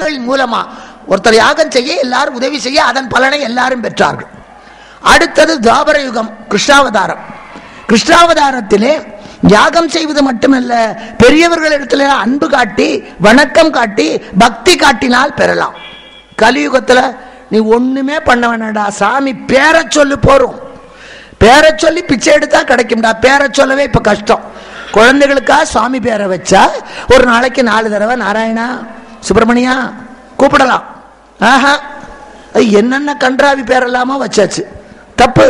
தேவர்களின் மூலமா ஒருத்தர் யாகம் செய்ய எல்லாரும் உதவி செய்ய அதன் பலனை எல்லாரும் பெற்றார்கள் அடுத்தது துவாபர யுகம் கிருஷ்ணாவதாரம் கிருஷ்ணாவதாரத்திலே யாகம் செய்வது மட்டுமல்ல பெரியவர்களிடத்துல அன்பு காட்டி வணக்கம் காட்டி பக்தி காட்டினால் பெறலாம் கலியுகத்துல நீ ஒண்ணுமே பண்ண வேணாடா சாமி பேரை சொல்லு போறோம் பேரை சொல்லி பிச்சை எடுத்தா கிடைக்கும்டா பேரை சொல்லவே இப்ப கஷ்டம் குழந்தைகளுக்கா சுவாமி பேரை வச்சா ஒரு நாளைக்கு நாலு தடவை நாராயணா சுப்பிரமணியா கூப்பிடலாம் ஆஹா அது என்னென்ன கன்றாவி பேரெல்லாமோ வச்சாச்சு தப்பு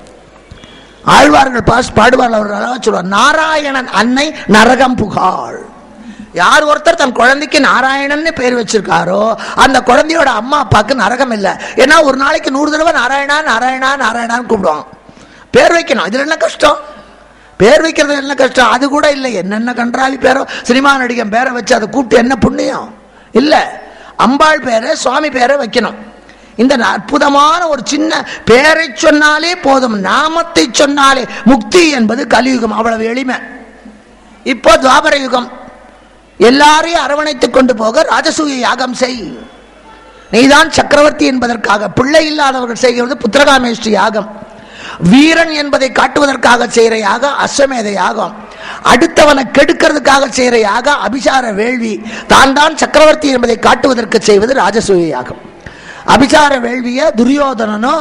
ஆழ்வார்கள் பாஸ் பாடுவார்கள் அவர் அழகா சொல்வார் நாராயணன் அன்னை நரகம் புகாள் யார் ஒருத்தர் தன் குழந்தைக்கு நாராயணன்னு பேர் வச்சிருக்காரோ அந்த குழந்தையோட அம்மா அப்பாவுக்கு நரகம் இல்லை ஏன்னா ஒரு நாளைக்கு நூறு தடவை நாராயணா நாராயணா நாராயணான்னு கூப்பிடுவாங்க பேர் வைக்கணும் இதுல என்ன கஷ்டம் பேர் வைக்கிறது என்ன கஷ்டம் அது கூட இல்லை என்னென்ன கன்றாவி பேரோ சினிமா நடிகன் பேரை வச்சு அதை கூப்பிட்டு என்ன புண்ணியம் இல்லை அம்பாள் பேரை சுவாமி பேரை வைக்கணும் இந்த அற்புதமான ஒரு சின்ன பேரை சொன்னாலே போதும் நாமத்தை சொன்னாலே முக்தி என்பது கலியுகம் அவ்வளவு எளிமை இப்போ துவாபர யுகம் எல்லாரையும் அரவணைத்துக் கொண்டு போக ராஜசூய யாகம் செய் நீதான் சக்கரவர்த்தி என்பதற்காக பிள்ளை இல்லாதவர்கள் செய்கிறது புத்திரகாமேஷ்டி யாகம் வீரன் என்பதை காட்டுவதற்காக செய்கிற யாகம் அஸ்வமேத யாகம் அடுத்தவனை கெடுக்கிறதுக்காக செய்கிற யாகம் அபிசார வேள்வி தான் தான் சக்கரவர்த்தி என்பதை காட்டுவதற்கு செய்வது ராஜசூய யாகம் அபிசார வேள்விய துரியோதனனும்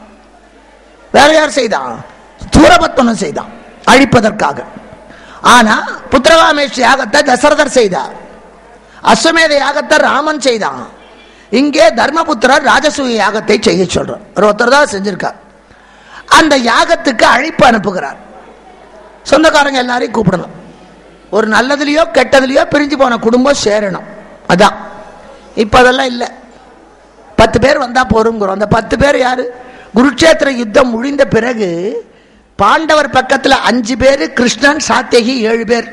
வேற யார் செய்தான் சூரபத்மனும் செய்தான் அழிப்பதற்காக ஆனா புத்திரகாமேஷ் யாகத்தை தசரதர் செய்தார் அஸ்வமேத யாகத்தை ராமன் செய்தான் இங்கே தர்மபுத்திரர் ராஜசூய யாகத்தை செய்ய சொல்றார் ஒரு ஒருத்தர் தான் செஞ்சிருக்கார் அந்த யாகத்துக்கு அழைப்பு அனுப்புகிறார் சொந்தக்காரங்க எல்லாரையும் கூப்பிடணும் ஒரு நல்லதுலயோ கெட்டதுலயோ பிரிஞ்சு போன குடும்பம் சேரணும் அதான் இப்ப அதெல்லாம் இல்லை பத்து பேர் வந்தா போருங்கிறோம் அந்த பத்து பேர் யாரு குருட்சேத்திர யுத்தம் முடிந்த பிறகு பாண்டவர் பக்கத்துல அஞ்சு பேர் கிருஷ்ணன் சாத்தியகி ஏழு பேர்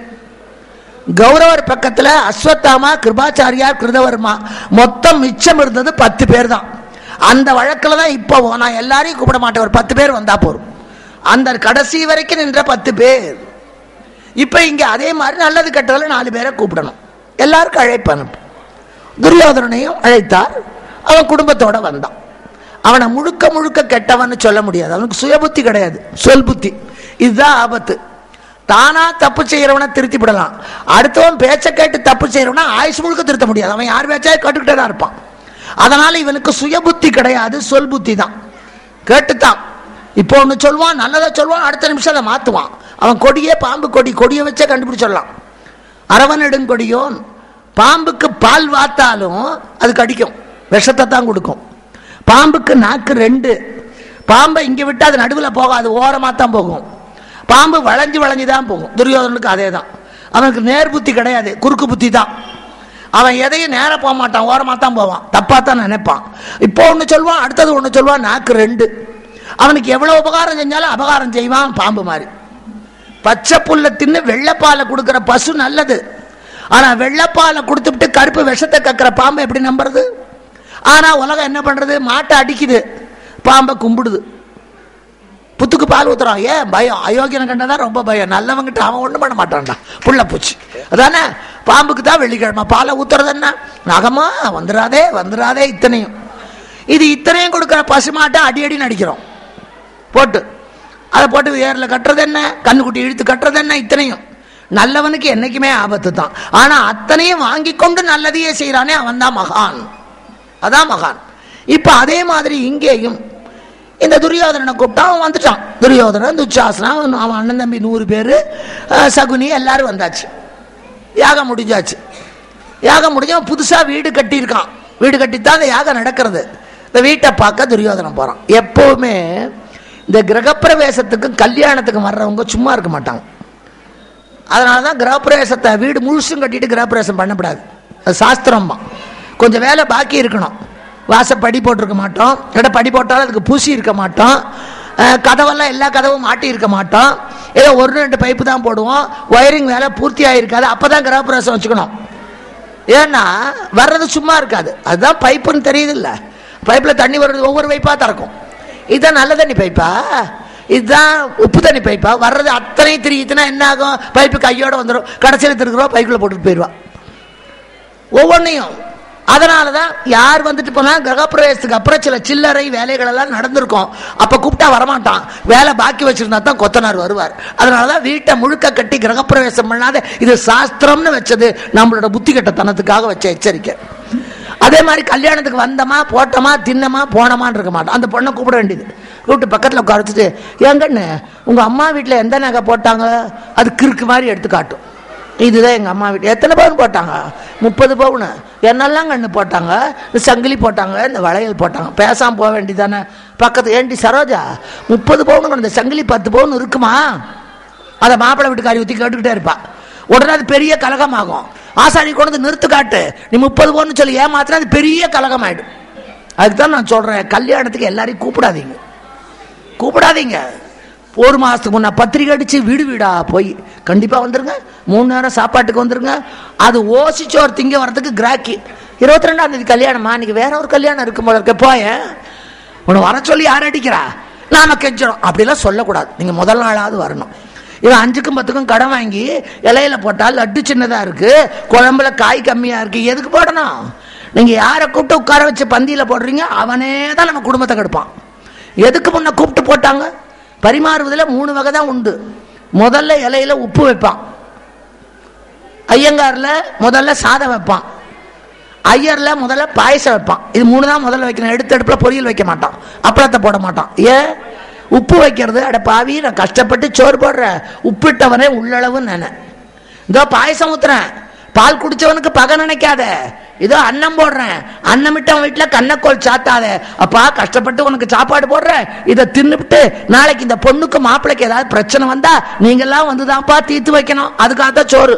கௌரவர் பக்கத்துல அஸ்வத்தாமா கிருபாச்சாரியார் கிருதவர்மா மொத்தம் மிச்சம் இருந்தது பத்து பேர் தான் அந்த வழக்கில் தான் இப்போ நான் எல்லாரையும் கூப்பிட மாட்டேன் ஒரு பத்து பேர் வந்தா போதும் அந்த கடைசி வரைக்கும் நின்ற பத்து பேர் இப்போ இங்க அதே மாதிரி நல்லது கெட்டதில் நாலு பேரை கூப்பிடணும் எல்லாருக்கும் அழைப்பு அனுப்பு துரியோதனனையும் அழைத்தார் அவன் குடும்பத்தோட வந்தான் அவனை முழுக்க முழுக்க கெட்டவன்னு சொல்ல முடியாது அவனுக்கு சுயபுத்தி கிடையாது சொல் புத்தி இதுதான் ஆபத்து தானா தப்பு செய்யறவனை திருத்தி விடலாம் அடுத்தவன் பேச்ச கேட்டு தப்பு செய்யறவனா ஆயுசு முழுக்க திருத்த முடியாது அவன் யார் பேச்சா கேட்டுக்கிட்டே தான் இருப்பான் அதனால இவனுக்கு சுயபுத்தி கிடையாது சொல் புத்தி தான் கேட்டுத்தான் இப்போ ஒன்று சொல்லுவான் நல்லதை சொல்லுவான் அடுத்த நிமிஷம் அதை மாத்துவான் அவன் கொடியே பாம்பு கொடி கொடியை வச்சே கண்டுபிடிச்சிடலாம் அரவநெடுங்கொடியோன் பாம்புக்கு பால் வாத்தாலும் அது கடிக்கும் விஷத்தை தான் கொடுக்கும் பாம்புக்கு நாக்கு ரெண்டு பாம்பை இங்கே விட்டு அது நடுவில் போகாது ஓரமாக தான் போகும் பாம்பு வளைஞ்சு வளைஞ்சு தான் போகும் துரியோதனுக்கு அதே தான் அவனுக்கு நேர் புத்தி கிடையாது குறுக்கு புத்தி தான் அவன் எதையும் நேர போக மாட்டான் ஓரமாக தான் போவான் தப்பாக தான் நினைப்பான் இப்போ ஒன்று சொல்லுவான் அடுத்தது ஒன்று சொல்லுவான் நாக்கு ரெண்டு அவனுக்கு எவ்வளோ உபகாரம் செஞ்சாலும் அபகாரம் செய்வான் பாம்பு மாதிரி பச்சை புல்ல தின்னு வெள்ளைப்பாலை கொடுக்குற பசு நல்லது ஆனா வெள்ளைப்பாலை கொடுத்துட்டு கருப்பு விஷத்தை கக்கிற பாம்பை எப்படி நம்புறது ஆனா உலகம் என்ன பண்றது மாட்டை அடிக்குது பாம்பை கும்பிடுது புத்துக்கு பால் ஊத்துறான் ஏன் பயம் அயோக்கியனை கண்டதான் ரொம்ப பயம் நல்லவங்கிட்ட அவன் ஒண்ணும் பண்ண மாட்டான்டா புள்ள பூச்சி அதானே பாம்புக்கு தான் வெள்ளிக்கிழமை பாலை ஊத்துறது என்ன நகமா வந்துடாதே வந்துடாதே இத்தனையும் இது இத்தனையும் கொடுக்குற பசுமாட்டை அடி அடி நடிக்கிறோம் போட்டு அதை போட்டு ஏரில் கட்டுறது என்ன கண்ணுக்குட்டி இழுத்து கட்டுறது என்ன இத்தனையும் நல்லவனுக்கு என்னைக்குமே ஆபத்து தான் ஆனா அத்தனையும் வாங்கி கொண்டு நல்லதையே செய்யறானே அவன் தான் மகான் அதான் மகான் இப்ப அதே மாதிரி இங்கேயும் இந்த துரியோதனனை கூப்பிட்டா அவன் வந்துட்டான் துரியோதனன் துச்சாசனா அவன் அவன் அண்ணன் தம்பி நூறு பேர் சகுனி எல்லாரும் வந்தாச்சு யாகம் முடிஞ்சாச்சு யாகம் முடிஞ்சு அவன் புதுசா வீடு கட்டியிருக்கான் வீடு கட்டித்தான் அந்த யாகம் நடக்கிறது இந்த வீட்டை பார்க்க துரியோதனன் போறான் எப்பவுமே இந்த கிரகப்பிரவேசத்துக்கும் கல்யாணத்துக்கும் வர்றவங்க சும்மா இருக்க மாட்டாங்க அதனால தான் கிரகப்பிரவேசத்தை வீடு முழுசும் கட்டிட்டு கிரகப்பிரவேசம் பண்ணக்கூடாது அது சாஸ்திரமா கொஞ்சம் வேலை பாக்கி இருக்கணும் வாச படி போட்டிருக்க மாட்டோம் இட படி போட்டாலும் அதுக்கு பூசி இருக்க மாட்டோம் அஹ், கதவெல்லாம் எல்லா கதவும் மாட்டி இருக்க மாட்டோம் ஏதோ ஒரு ரெண்டு பைப்பு தான் போடுவோம் ஒயரிங் வேலை பூர்த்தி ஆகிருக்காது அப்போ தான் கிரகப்பிரவேசம் வச்சுக்கணும் ஏன்னா வர்றது சும்மா இருக்காது அதுதான் பைப்புன்னு தெரியுது இல்ல பைப்ல தண்ணி வர்றது ஒவ்வொரு பைப்பா திறக்கும் இதுதான் நல்ல தண்ணி பைப்பா இதுதான் உப்பு தண்ணி பைப்பா வர்றது அத்தனையும் திரிக்குதுன்னா என்ன ஆகும் பைப்பு கையோட வந்துடும் கடைசியில் திருக்கிறோம் பைக்குள்ள போட்டுட்டு போயிடுவா ஒவ்வொன்றையும் அதனாலதான் யார் வந்துட்டு போனா கிரகப்பிரவேசத்துக்கு அப்புறம் சில சில்லறை வேலைகள் எல்லாம் நடந்திருக்கும் அப்ப கூப்பிட்டா வரமாட்டான் வேலை பாக்கி வச்சிருந்தா தான் கொத்தனார் வருவார் அதனாலதான் வீட்டை முழுக்க கட்டி கிரகப்பிரவேசம் பண்ணாத இது சாஸ்திரம்னு வச்சது நம்மளோட புத்தி கட்டத்தனத்துக்காக வச்ச எச்சரிக்கை அதே மாதிரி கல்யாணத்துக்கு வந்தமா போட்டோமா தின்னமா போனோமான்னு இருக்க மாட்டோம் அந்த பொண்ணை கூப்பிட வேண்டியது கூப்பிட்டு பக்கத்தில் உட்கார வச்சுட்டு ஏங்கண்ணு உங்க அம்மா வீட்டில் எந்த நகை போட்டாங்க அது கிறுக்கு மாதிரி எடுத்து காட்டும் இதுதான் எங்க அம்மா வீட்டு எத்தனை பவுன் போட்டாங்க முப்பது பவுன் என்னெல்லாம் கண்ணு போட்டாங்க இந்த சங்கிலி போட்டாங்க இந்த வளையல் போட்டாங்க பேசாம போக வேண்டியதானே பக்கத்து ஏண்டி சரோஜா முப்பது பவுன் இந்த சங்கிலி பத்து பவுன் இருக்குமா அதை மாப்பிள்ளை வீட்டுக்காரி ஊற்றி கேட்டுக்கிட்டே இருப்பா உடனே அது பெரிய கலகமாகும் ஆசாரி கொண்டு வந்து நிறுத்து காட்டு நீ முப்பது பவுன் சொல்லி ஏமாத்தினா அது பெரிய கலகம் ஆயிடும் அதுக்கு தான் நான் சொல்றேன் கல்யாணத்துக்கு எல்லாரையும் கூப்பிடாதீங்க கூப்பிடாதீங்க ஒரு மாசத்துக்கு முன்ன பத்திரிக்கை அடிச்சு வீடு வீடா போய் கண்டிப்பா வந்துருங்க மூணு நேரம் சாப்பாட்டுக்கு வந்துருங்க அது ஓசிச்சோர் திங்க வரதுக்கு கிராக்கி இருபத்தி ரெண்டாம் தேதி கல்யாணமா இன்னைக்கு வேற ஒரு கல்யாணம் இருக்கும் போல இருக்க போயேன் உன்னை வர சொல்லி யார் அடிக்கிறா நாம கெஞ்சிடும் அப்படிலாம் சொல்லக்கூடாது நீங்க முதல் நாளாவது வரணும் இவன் அஞ்சுக்கும் பத்துக்கும் கடன் வாங்கி இலையில போட்டால் லட்டு சின்னதா இருக்கு குழம்புல காய் கம்மியா இருக்கு எதுக்கு போடணும் நீங்க யாரை கூப்பிட்டு உட்கார வச்சு பந்தியில போடுறீங்க அவனே தான் நம்ம குடும்பத்தை கெடுப்பான் எதுக்கு முன்ன கூப்பிட்டு போட்டாங்க பரிமாறுவதில் மூணு வகை தான் உண்டு முதல்ல இலையில உப்பு வைப்பான் ஐயங்கார்ல முதல்ல சாதம் வைப்பான் ஐயர்ல முதல்ல பாயசம் வைப்பான் இது மூணு தான் முதல்ல வைக்கணும் எடுத்த அடுப்புல பொரியல் வைக்க மாட்டான் அப்பளத்தை போட மாட்டான் ஏன் உப்பு வைக்கிறது அட பாவி நான் கஷ்டப்பட்டு சோறு போடுறேன் உப்பிட்டவனே உள்ளளவு நானே இதோ பாயசம் ஊத்துறேன் பால் குடிச்சவனுக்கு பகை நினைக்காத இதோ அன்னம் போடுறேன் அன்னமிட்டவன் வீட்டுல கண்ணக்கோல் சாத்தாத அப்பா கஷ்டப்பட்டு உனக்கு சாப்பாடு போடுறேன் இதை தின்னுபிட்டு நாளைக்கு இந்த பொண்ணுக்கு மாப்பிள்ளைக்கு ஏதாவது பிரச்சனை வந்தா நீங்கெல்லாம் வந்துதான்ப்பா தீர்த்து வைக்கணும் அதுக்காகத்தான் சோறு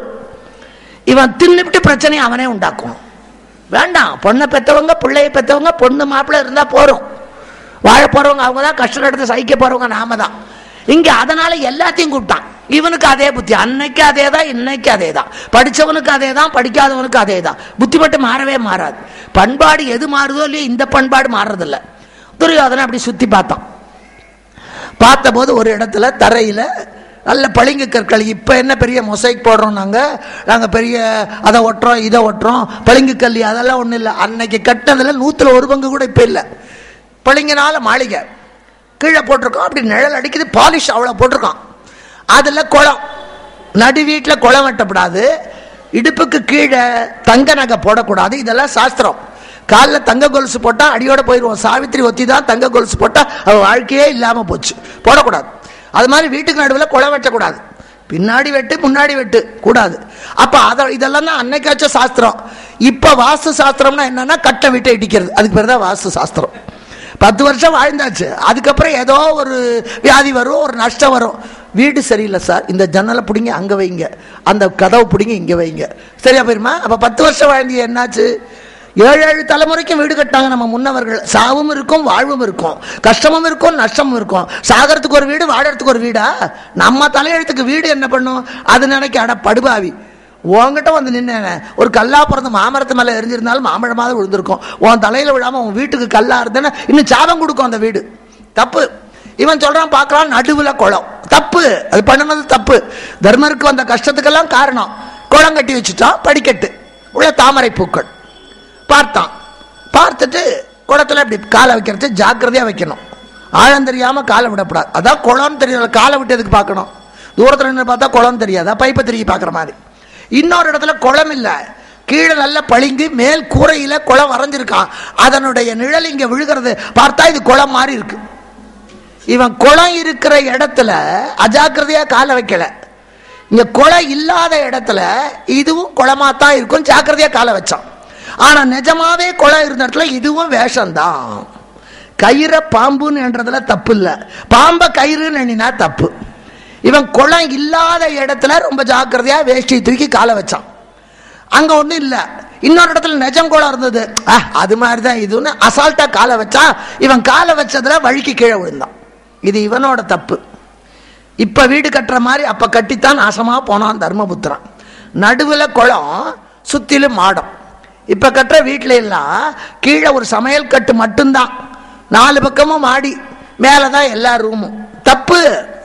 இவன் தின்னுபிட்டு பிரச்சனையை அவனே உண்டாக்கும் வேண்டாம் பொண்ணை பெற்றவங்க பிள்ளைய பெற்றவங்க பொண்ணு மாப்பிள்ளை இருந்தா போறோம் வாழ போறவங்க அவங்க தான் கஷ்டம் எடுத்து சகிக்க போறவங்க நாம தான் இங்க அதனால எல்லாத்தையும் கூப்பிட்டான் இவனுக்கு அதே புத்தி அன்னைக்கு அதே தான் இன்னைக்கு அதே தான் படிச்சவனுக்கு அதே தான் படிக்காதவனுக்கு அதே தான் புத்தி மட்டும் மாறவே மாறாது பண்பாடு எது மாறுதோ இல்லையோ இந்த பண்பாடு மாறுறதில்ல துரியோதனை அப்படி சுத்தி பார்த்தான் பார்த்தபோது ஒரு இடத்துல தரையில நல்ல பளிங்கு கற்கள் இப்ப என்ன பெரிய மொசைக் போடுறோம் நாங்க நாங்க பெரிய அதை ஒட்டுறோம் இதை ஒட்டுறோம் பளிங்கு கல்லி அதெல்லாம் ஒண்ணும் இல்லை அன்னைக்கு கட்டினதுல நூத்துல ஒரு பங்கு கூட இப்ப இல்லை பளிங்கினால மாளிகை கீழே போட்டிருக்கோம் அப்படி நிழல் அடிக்குது பாலிஷ் அவ்வளோ போட்டிருக்கான் அதில் குளம் நடு வீட்டில் குளம் வெட்டப்படாது இடுப்புக்கு கீழே தங்க நகை போடக்கூடாது இதெல்லாம் சாஸ்திரம் காலில் தங்க கொலுசு போட்டால் அடியோட போயிடுவோம் சாவித்திரி ஒத்தி தான் தங்க கொலுசு போட்டால் அவள் வாழ்க்கையே இல்லாமல் போச்சு போடக்கூடாது அது மாதிரி வீட்டுக்கு நடுவில் குளம் வெட்டக்கூடாது பின்னாடி வெட்டு முன்னாடி வெட்டு கூடாது அப்ப அத இதெல்லாம் தான் அன்னைக்காச்சும் சாஸ்திரம் இப்ப வாஸ்து சாஸ்திரம்னா என்னன்னா கட்ட வீட்டை இடிக்கிறது அதுக்கு பேர் தான் வாஸ்து சாஸ்திரம் பத்து வருஷம் வாழ்ந்தாச்சு அதுக்கப்புறம் ஏதோ ஒரு வியாதி வரும் ஒரு நஷ்டம் வரும் வீடு சரியில்லை சார் இந்த ஜன்னலை பிடிங்க அங்கே வைங்க அந்த கதவை பிடிங்க இங்கே வைங்க சரியா போயிருமா அப்போ பத்து வருஷம் வாழ்ந்தி என்னாச்சு ஏழு ஏழு தலைமுறைக்கும் வீடு கட்டாங்க நம்ம முன்னவர்கள் சாவும் இருக்கும் வாழ்வும் இருக்கும் கஷ்டமும் இருக்கும் நஷ்டமும் இருக்கும் சாகரத்துக்கு ஒரு வீடு வாழறதுக்கு ஒரு வீடா நம்ம தலையெழுத்துக்கு வீடு என்ன பண்ணும் அது நினைக்க அட படுபாவி உன்கிட்ட வந்து நின்னேன் ஒரு கல்லா பிறந்து மாமரத்து மேல எரிஞ்சிருந்தாலும் மாம்பழமாவது விழுந்திருக்கும் உன் தலையில விழாம உன் வீட்டுக்கு கல்லா இருந்தேன்னா இன்னும் சாபம் கொடுக்கும் அந்த வீடு தப்பு இவன் சொல்றான் பார்க்கலாம் நடுவுல குளம் தப்பு அது பண்ணுனது தப்பு தர்மருக்கு வந்த கஷ்டத்துக்கெல்லாம் காரணம் குளம் கட்டி வச்சுட்டான் படிக்கட்டு உள்ள தாமரை பூக்கள் பார்த்தான் பார்த்துட்டு குளத்துல இப்படி காலை வைக்கிறது ஜாக்கிரதையா வைக்கணும் ஆழம் தெரியாம காலை விடக்கூடாது அதான் குளம்னு தெரியல காலை விட்டு எதுக்கு பார்க்கணும் தூரத்துல நின்று பார்த்தா குளம் தெரியாது பைப்பை திரும்பி பார்க்குற மாதிரி இன்னொரு இடத்துல குளம் இல்லை கீழே நல்ல பளிங்கு மேல் கூரையில குளம் வரைஞ்சிருக்கான் அதனுடைய நிழல் இங்க விழுகிறது பார்த்தா இது குளம் மாதிரி இருக்கு இவன் குளம் இருக்கிற இடத்துல அஜாக்கிரதையா காலை வைக்கல இங்க குளம் இல்லாத இடத்துல இதுவும் குளமா தான் இருக்கும் ஜாக்கிரதையா காலை வச்சான் ஆனா நிஜமாவே குளம் இருந்த இடத்துல இதுவும் வேஷம்தான் கயிறை பாம்புன்னு என்றதுல தப்பு இல்ல பாம்ப கயிறுன்னு எண்ணினா தப்பு இவன் குளம் இல்லாத இடத்துல ரொம்ப ஜாக்கிரதையா வேஷ்டி தூக்கி காலை வச்சான் அங்க ஒண்ணும் இல்ல இன்னொரு இடத்துல நிஜம் குளம் இருந்தது அஹ், அது மாதிரி தான் இதுன்னு அசால்ட்டா காலை வச்சா இவன் காலை வச்சதுல வழுக்கி கீழே விழுந்தான் இது இவனோட தப்பு இப்ப வீடு கட்டுற மாதிரி அப்ப கட்டித்தான் நாசமா போனான் தர்மபுத்திரன் நடுவுல குளம் சுத்திலும் மாடம் இப்ப கட்டுற வீட்டுல எல்லாம் கீழே ஒரு சமையல் கட்டு மட்டும்தான் நாலு பக்கமும் மாடி மேலதான் எல்லா ரூமும் தப்பு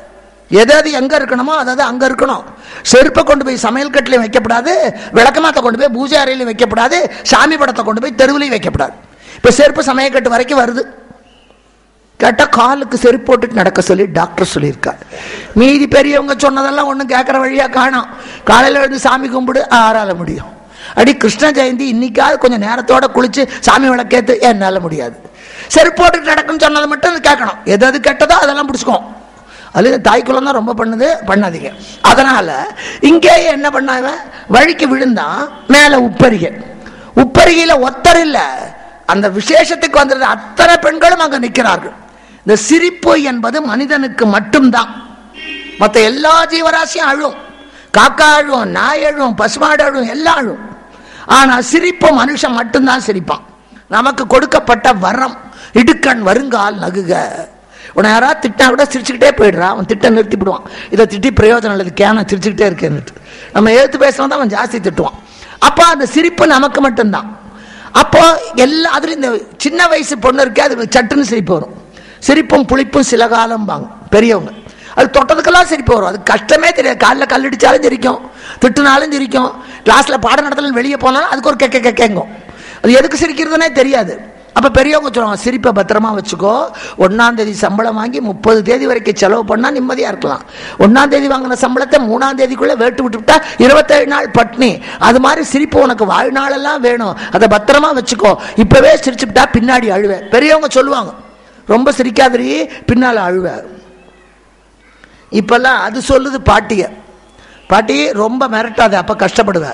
எது எது எங்க இருக்கணுமோ அதாவது அங்க இருக்கணும் செருப்பை கொண்டு போய் சமையல் கட்டிலையும் வைக்கப்படாது விளக்கமாத்த கொண்டு போய் பூஜை அறையிலையும் வைக்கப்படாது சாமி படத்தை கொண்டு போய் தெருவிலையும் வைக்கப்படாது இப்ப செருப்பு சமையல் கட்டு வரைக்கும் வருது கேட்டா காலுக்கு செருப்பு போட்டுட்டு நடக்க சொல்லி டாக்டர் சொல்லியிருக்கார் மீதி பெரியவங்க சொன்னதெல்லாம் ஒன்றும் கேட்குற வழியா காணோம் காலையில் எழுந்து சாமி கும்பிடு ஆறால முடியும் அடி கிருஷ்ண ஜெயந்தி இன்னைக்காவது கொஞ்சம் நேரத்தோட குளிச்சு சாமி விளக்கேத்து என்னால முடியாது செருப்பு போட்டுட்டு நடக்குன்னு சொன்னதை மட்டும் கேட்கணும் எது எது கெட்டதோ அதெல்லாம் பிடிச்சிக்கோ அது தாய்க்குளம் தான் ரொம்ப பண்ணுது பண்ணாதீங்க அதனால இங்கேயே என்ன பண்ணாங்க வழிக்கு விழுந்தான் மேல உப்பரிகை உப்பரிகையில ஒத்தர் இல்ல அந்த விசேஷத்துக்கு வந்தது அத்தனை பெண்களும் அங்க நிற்கிறார்கள் இந்த சிரிப்பு என்பது மனிதனுக்கு மட்டும்தான் மற்ற எல்லா ஜீவராசியும் அழும் காக்கா அழும் நாய் அழும் பசுமாடு அழும் எல்லாம் அழும் ஆனா சிரிப்பு மனுஷன் மட்டும்தான் சிரிப்பான் நமக்கு கொடுக்கப்பட்ட வரம் இடுக்கண் வருங்கால் நகுக உன்னை யாராவது திட்டா கூட சிரிச்சுக்கிட்டே போயிடுறான் அவன் திட்ட நிறுத்தி விடுவான் இதை திட்டி பிரயோஜனம் இல்லை கேன சிரிச்சுக்கிட்டே இருக்கேன்னுட்டு நம்ம எழுத்து பேசினா தான் அவன் ஜாஸ்தி திட்டுவான் அப்போ அந்த சிரிப்பு நமக்கு மட்டும்தான் அப்போ எல்லா அதுல இந்த சின்ன வயசு பொண்ணு இருக்கே அது சட்டுன்னு சிரிப்பு வரும் சிரிப்பும் புளிப்பும் சில காலம் வாங்க பெரியவங்க அது தொட்டதுக்கெல்லாம் சிரிப்பு வரும் அது கஷ்டமே தெரியாது காலில் கல்லடிச்சாலும் சிரிக்கும் திட்டுனாலும் சிரிக்கும் கிளாஸ்ல பாடம் நடத்தல வெளியே போனாலும் அதுக்கு ஒரு கெக்க கெக்கங்கும் அது எதுக்கு சிரிக்கிறதுனே தெரியாது அப்ப பெரியவங்க சொல்லுவாங்க சிரிப்பை பத்திரமா வச்சுக்கோ ஒன்னாம் தேதி சம்பளம் வாங்கி முப்பது தேதி வரைக்கும் செலவு பண்ணா நிம்மதியா இருக்கலாம் ஒன்னாம் தேதி வாங்கின சம்பளத்தை மூணாம் தேதிக்குள்ள வேட்டு விட்டுவிட்டா இருபத்தேழு நாள் பட்னி அது மாதிரி சிரிப்பு உனக்கு வாழ்நாளெல்லாம் வேணும் அதை பத்திரமா வச்சுக்கோ இப்பவே சிரிச்சுட்டா பின்னாடி அழுவேன் பெரியவங்க சொல்லுவாங்க ரொம்ப சிரிக்காதரி பின்னால அழுவ இப்பெல்லாம் அது சொல்லுது பாட்டிய பாட்டி ரொம்ப மிரட்டாத அப்ப கஷ்டப்படுவ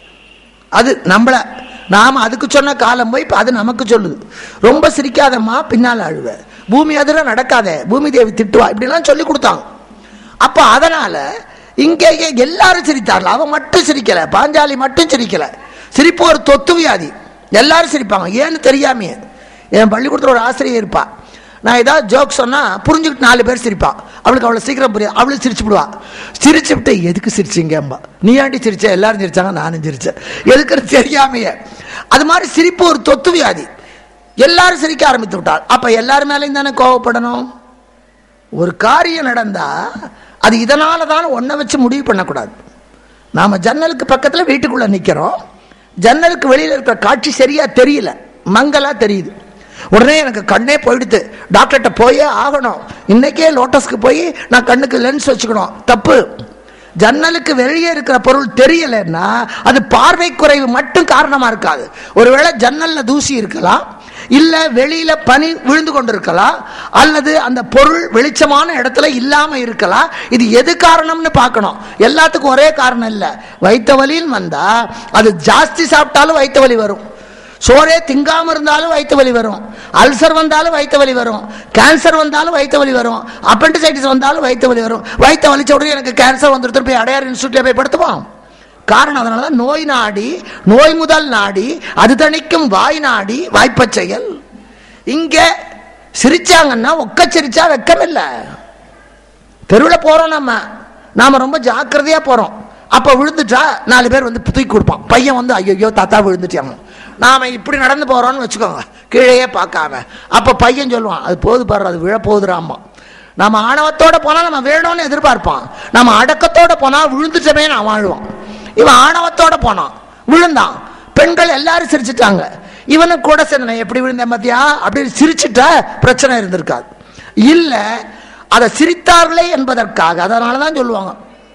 அது நம்மள நாம அதுக்கு சொன்ன காலம் போய் இப்ப அது நமக்கு சொல்லுது ரொம்ப சிரிக்காதம்மா பின்னால அழுவ பூமி அதிர நடக்காத பூமி தேவி திட்டுவா இப்படிலாம் சொல்லி கொடுத்தாங்க அப்ப அதனால இங்கே எல்லாரும் சிரித்தார்கள் அவன் மட்டும் சிரிக்கல பாஞ்சாலி மட்டும் சிரிக்கல சிரிப்பு ஒரு தொத்து வியாதி எல்லாரும் சிரிப்பாங்க ஏன்னு தெரியாமையே என் பள்ளிக்கூடத்தில் ஒரு ஆசிரியர் இருப்பா நான் ஏதாவது ஜோக் சொன்னா புரிஞ்சுக்கிட்டு நாலு பேர் சிரிப்பா அவளுக்கு அவ்வளோ சீக்கிரம் புரியாது அவளும் சிரிச்சு விடுவா சிரிச்சு விட்டு எதுக்கு சிரிச்சிங்கம்பா நீ ஆண்டி சிரிச்ச எல்லாரும் சிரிச்சாங்க நானும் சிரிச்சேன் எதுக்குன்னு தெரியாமையே அது மாதிரி சிரிப்பு ஒரு தொத்து வியாதி எல்லாரும் சிரிக்க ஆரம்பித்து விட்டாள் அப்ப எல்லாரும் மேலேயும் தானே கோவப்படணும் ஒரு காரியம் நடந்தா அது இதனால தான் ஒன்றை வச்சு முடிவு பண்ணக்கூடாது நாம ஜன்னலுக்கு பக்கத்துல வீட்டுக்குள்ள நிக்கிறோம் ஜன்னலுக்கு வெளியில இருக்கிற காட்சி சரியா தெரியல மங்கலா தெரியுது உடனே எனக்கு கண்ணே போயிடுது டாக்டர்கிட்ட போயே ஆகணும் இன்னைக்கே லோட்டஸ்க்கு போய் நான் கண்ணுக்கு லென்ஸ் வச்சுக்கணும் தப்பு ஜன்னலுக்கு வெளியே இருக்கிற பொருள் தெரியலன்னா அது பார்வை குறைவு மட்டும் காரணமா இருக்காது ஒருவேளை ஜன்னல்ல தூசி இருக்கலாம் இல்ல வெளியில பனி விழுந்து கொண்டிருக்கலாம் அல்லது அந்த பொருள் வெளிச்சமான இடத்துல இல்லாம இருக்கலாம் இது எது காரணம்னு பார்க்கணும் எல்லாத்துக்கும் ஒரே காரணம் இல்ல வைத்த வலின்னு வந்தா அது ஜாஸ்தி சாப்பிட்டாலும் வைத்த வலி வரும் சோறே திங்காம இருந்தாலும் வயிற்று வலி வரும் அல்சர் வந்தாலும் வயிற்று வலி வரும் கேன்சர் வந்தாலும் வயிற்று வலி வரும் அப்பெண்டிசைட்டிஸ் வந்தாலும் வயிற்று வலி வரும் வயிற்று வலிச்ச உடனே எனக்கு கேன்சர் வந்துருத்து போய் அடையார் இன்ஸ்டியூட்ல போய் படுத்துவோம் காரணம் அதனால தான் நோய் நாடி நோய் முதல் நாடி அது தணிக்கும் வாய் நாடி வாய்ப்பச் செயல் இங்க சிரிச்சாங்கன்னா ஒக்க சிரிச்சா வெக்கம் இல்லை தெருவில் போறோம் நம்ம நாம ரொம்ப ஜாக்கிரதையா போறோம் அப்ப விழுந்துட்டா நாலு பேர் வந்து தூக்கி கொடுப்பான் பையன் வந்து ஐயோ தாத்தா விழுந்துட்டாங்க நாம இப்படி நடந்து போறோம்னு வச்சுக்கோங்க கீழேயே பார்க்காம அப்ப பையன் சொல்லுவான் அது போது பாரு அது விழ போகுதுராமா நம்ம ஆணவத்தோட போனா நம்ம வேணும்னு எதிர்பார்ப்பான் நம்ம அடக்கத்தோட போனா விழுந்துட்டமே நான் வாழ்வான் இவன் ஆணவத்தோட போனான் விழுந்தான் பெண்கள் எல்லாரும் சிரிச்சிட்டாங்க இவனும் கூட சேர்ந்த எப்படி விழுந்தேன் மத்தியா அப்படின்னு சிரிச்சுட்டா பிரச்சனை இருந்திருக்காது இல்ல அதை சிரித்தார்களே என்பதற்காக அதனாலதான் சொல்லுவாங்க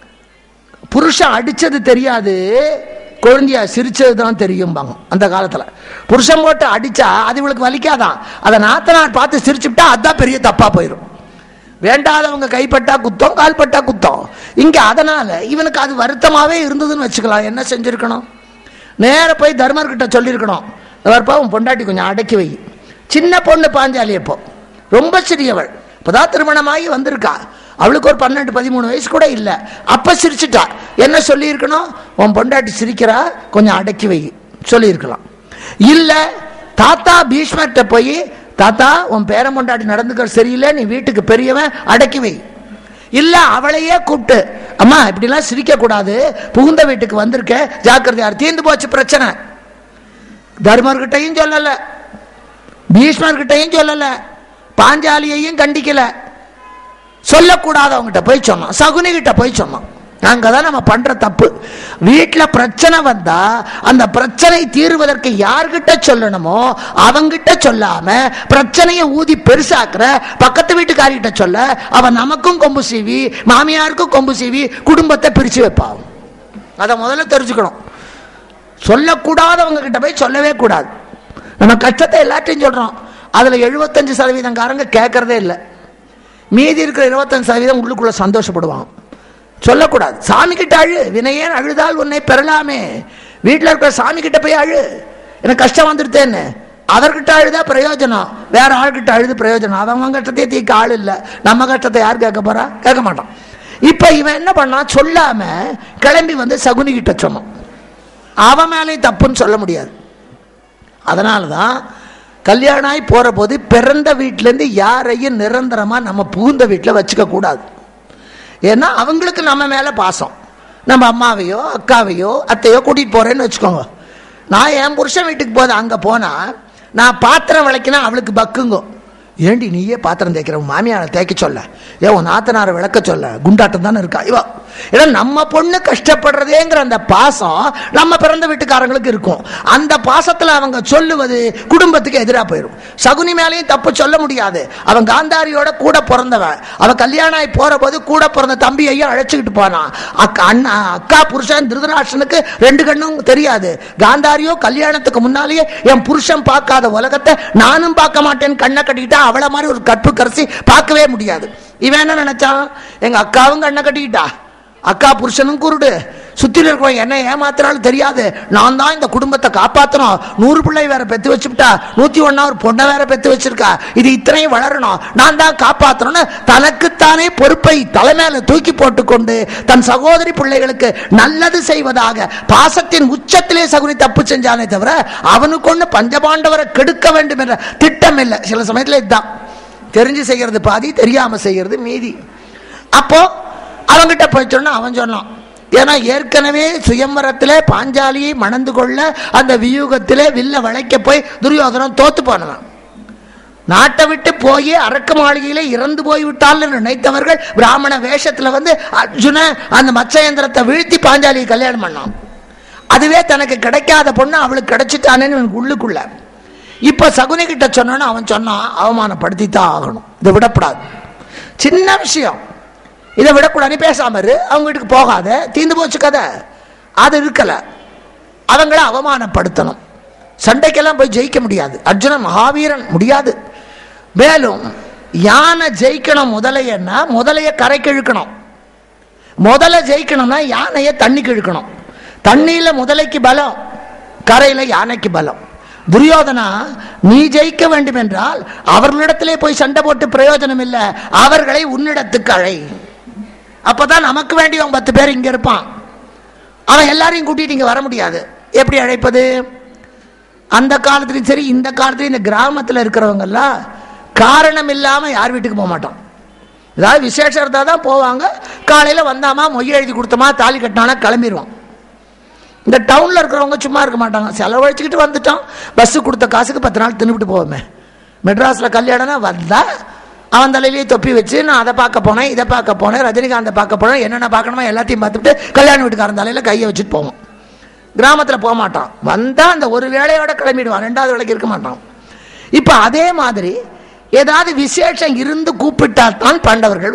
புருஷன் அடிச்சது தெரியாது குழந்தைய சிரிச்சது தான் தெரியும்பாங்க அந்த காலத்துல புருஷன் போட்டு அடிச்சா அது இவளுக்கு வலிக்காதான் அதை நாத்தனார் பார்த்து சிரிச்சுட்டா அதான் பெரிய தப்பா போயிடும் வேண்டாதவங்க கைப்பட்டா குத்தம் கால்பட்டா குத்தம் இங்க அதனால இவனுக்கு அது வருத்தமாவே இருந்ததுன்னு வச்சுக்கலாம் என்ன செஞ்சிருக்கணும் நேர போய் தர்மர்கிட்ட சொல்லியிருக்கணும் வரப்பா உன் பொண்டாட்டி கொஞ்சம் அடக்கி வை சின்ன பொண்ணு பாஞ்சாலி அப்போ ரொம்ப சிறியவள் இப்பதான் திருமணமாகி வந்திருக்கா அவளுக்கு ஒரு பன்னெண்டு பதிமூணு வயசு கூட இல்லை அப்ப சிரிச்சுட்டா என்ன சொல்லியிருக்கணும் உன் பொண்டாட்டி சிரிக்கிறா கொஞ்சம் அடக்கி வை சொல்லியிருக்கலாம் இல்ல தாத்தா பீஷ்மர்கிட்ட போய் தாத்தா உன் பேரன் பொண்டாட்டி நடந்துக்கிற சரியில்லை நீ வீட்டுக்கு பெரியவன் அடக்கி வை இல்ல அவளையே கூப்பிட்டு அம்மா இப்படிலாம் சிரிக்க கூடாது புகுந்த வீட்டுக்கு வந்திருக்க ஜாக்கிரதையா இரு. தீர்ந்து போச்சு பிரச்சனை தர்மர்கிட்டையும் சொல்லல பீஷ்மர்கிட்டையும் சொல்லல பாஞ்சாலியையும் கண்டிக்கல சொல்லக்கூடாதவங்ககிட்ட போய் சொன்னோம் சகுனி கிட்ட போய் சொன்னோம் நாங்க தான் நம்ம பண்ற தப்பு வீட்டுல பிரச்சனை வந்தா அந்த பிரச்சனை தீர்வதற்கு யார்கிட்ட சொல்லணுமோ அவங்கிட்ட சொல்லாம பிரச்சனையை ஊதி பெருசாக்குற பக்கத்து வீட்டுக்காரிகிட்ட சொல்ல அவன் நமக்கும் கொம்பு சீவி மாமியாருக்கும் கொம்பு சீவி குடும்பத்தை பிரிச்சு வைப்பான் அதை முதல்ல தெரிஞ்சுக்கணும் சொல்லக்கூடாதவங்க கிட்ட போய் சொல்லவே கூடாது நம்ம கஷ்டத்தை எல்லாத்தையும் சொல்றோம் அதுல எழுபத்தஞ்சு சதவீதம் காரங்க கேட்கறதே இல்லை மீதி இருக்கிற இருபத்தஞ்சு சதவீதம் உள்ளுக்குள்ள சந்தோஷப்படுவான் சொல்லக்கூடாது சாமி கிட்ட அழு வினையேன் அழுதால் உன்னை பெறலாமே வீட்டில் இருக்கிற சாமி கிட்ட போய் அழு எனக்கு கஷ்டம் வந்துடுத்தேன்னு அவர்கிட்ட அழுதா பிரயோஜனம் வேற ஆள்கிட்ட அழுது பிரயோஜனம் அவங்க கஷ்டத்தையே தீக்க ஆள் இல்லை நம்ம கஷ்டத்தை யார் கேட்க போறா கேட்க மாட்டான் இப்ப இவன் என்ன பண்ணா சொல்லாம கிளம்பி வந்து சகுனி கிட்ட சொன்னான் அவன் மேலேயும் தப்புன்னு சொல்ல முடியாது அதனால தான் கல்யாணம் ஆகி போற போது பிறந்த வீட்டிலேருந்து யாரையும் நிரந்தரமா நம்ம புகுந்த வீட்டில் வச்சுக்க கூடாது ஏன்னா அவங்களுக்கு நம்ம மேல பாசம் நம்ம அம்மாவையோ அக்காவையோ அத்தையோ கூட்டிட்டு போறேன்னு வச்சுக்கோங்க நான் என் புருஷன் வீட்டுக்கு போது அங்க போனா நான் பாத்திரம் விளக்கினா அவளுக்கு பக்குங்க ஏண்டி நீயே பாத்திரம் தேய்க்கிற உன் மாமியாரை தேய்க்க சொல்ல ஏன் உன் நாத்தனாரை விளக்க சொல்ல குண்டாட்டம் தானே இருக்கா இவா ஏன்னா நம்ம பொண்ணு கஷ்டப்படுறதேங்கிற அந்த பாசம் நம்ம பிறந்த வீட்டுக்காரங்களுக்கு இருக்கும் அந்த பாசத்துல அவங்க சொல்லுவது குடும்பத்துக்கு எதிராக போயிடும் சகுனி மேலேயும் தப்பு சொல்ல முடியாது அவன் காந்தாரியோட கூட பிறந்தவன் அவன் கல்யாணம் ஆகி போற போது கூட பிறந்த தம்பியையும் அழைச்சிக்கிட்டு போனான் அக்கா அண்ணா அக்கா புருஷன் திருதராஷ்டனுக்கு ரெண்டு கண்ணும் தெரியாது காந்தாரியோ கல்யாணத்துக்கு முன்னாலேயே என் புருஷன் பார்க்காத உலகத்தை நானும் பார்க்க மாட்டேன்னு கண்ணை கட்டிக்கிட்டா அவளை மாதிரி ஒரு கற்பு கரசி பார்க்கவே முடியாது இவன் என்ன நினைச்சான் எங்க அக்காவும் கண்ணை கட்டிக்கிட்டா அக்கா புருஷனும் குருடு சுத்தில இருக்கிறவங்க என்ன ஏமாத்துறாலும் தெரியாது நான் தான் இந்த குடும்பத்தை காப்பாத்தணும் நூறு பிள்ளை வேற பெத்து வச்சுட்டா நூத்தி ஒன்னா ஒரு பொண்ணை வேற பெத்து வச்சிருக்கா இது இத்தனையும் வளரணும் நான் தான் காப்பாத்தணும்னு தனக்குத்தானே பொறுப்பை தலைமையில தூக்கி போட்டுக்கொண்டு தன் சகோதரி பிள்ளைகளுக்கு நல்லது செய்வதாக பாசத்தின் உச்சத்திலே சகுனி தப்பு செஞ்சானே தவிர அவனுக்கு ஒண்ணு பஞ்சபாண்டவரை கெடுக்க வேண்டும் என்ற திட்டம் இல்லை சில சமயத்துல இதுதான் தெரிஞ்சு செய்யறது பாதி தெரியாம செய்யறது மீதி அப்போ அவங்கிட்ட போய் சொன்னா அவன் சொன்னான் ஏன்னா ஏற்கனவே சுயம்பரத்திலே பாஞ்சாலியை மணந்து கொள்ள அந்த வியூகத்திலே வில்ல வளைக்க போய் துரியோதனன் தோத்து போனவன் நாட்டை விட்டு போய் அரக்க மாளிகையில இறந்து போய் விட்டால் நினைத்தவர்கள் பிராமண வேஷத்துல வந்து அர்ஜுன அந்த மச்சயந்திரத்தை வீழ்த்தி பாஞ்சாலியை கல்யாணம் பண்ணான் அதுவே தனக்கு கிடைக்காத பொண்ணு அவளுக்கு கிடைச்சிட்டானேன்னு இவனுக்கு உள்ளுக்குள்ள இப்ப சகுனி கிட்ட சொன்னான்னு அவன் சொன்னான் அவமானப்படுத்தி தான் ஆகணும் இதை விடக்கூடாது சின்ன விஷயம் இதை விடக்கூடாது நீ பேசாம இரு அவங்க வீட்டுக்கு போகாத தீந்து போச்சு கதை அது இருக்கல அவங்கள அவமானப்படுத்தணும் சண்டைக்கெல்லாம் போய் ஜெயிக்க முடியாது அர்ஜுனன் மகாவீரன் முடியாது மேலும் யானை ஜெயிக்கணும் முதலையன்னா முதலைய கரைக்கு இழுக்கணும் முதல்ல ஜெயிக்கணும்னா யானையை தண்ணிக்கு இழுக்கணும் தண்ணியில முதலைக்கு பலம் கரையில யானைக்கு பலம் துரியோதனா நீ ஜெயிக்க வேண்டும் என்றால் அவர்களிடத்திலே போய் சண்டை போட்டு பிரயோஜனம் இல்லை அவர்களை உன்னிடத்துக்கு அழை அப்பதான் நமக்கு வேண்டியவன் பத்து பேர் இங்க இருப்பான் அவன் எல்லாரையும் கூட்டிட்டு இங்க வர முடியாது எப்படி அழைப்பது அந்த காலத்துலயும் சரி இந்த காலத்துலயும் இந்த கிராமத்துல இருக்கிறவங்க எல்லாம் காரணம் இல்லாம யார் வீட்டுக்கு போக மாட்டோம் ஏதாவது விசேஷம் இருந்தா தான் போவாங்க காலையில வந்தாமா மொய் எழுதி கொடுத்தோமா தாலி கட்டினானா கிளம்பிடுவான் இந்த டவுன்ல இருக்கிறவங்க சும்மா இருக்க மாட்டாங்க செலவழிச்சுக்கிட்டு வந்துட்டோம் பஸ் கொடுத்த காசுக்கு பத்து நாள் தின்னுபிட்டு போவோமே மெட்ராஸ்ல கல்யாணம்னா வந்தா அவன் தலையிலேயே தொப்பி வச்சு நான் அதை பார்க்க போனேன் இதை பார்க்க போனேன் ரஜினிகாந்தை பார்க்க போனேன் என்னென்ன பார்க்கணுமோ எல்லாத்தையும் பார்த்துட்டு கல்யாண வீட்டுக்காரன் தலையில கையை வச்சுட்டு போவோம் கிராமத்தில் போக மாட்டான் வந்தா அந்த ஒரு வேலையோட கிளம்பிடுவான் ரெண்டாவது வேலைக்கு இருக்க மாட்டான் இப்போ அதே மாதிரி ஏதாவது விசேஷம் இருந்து கூப்பிட்டால் தான் பாண்டவர்கள்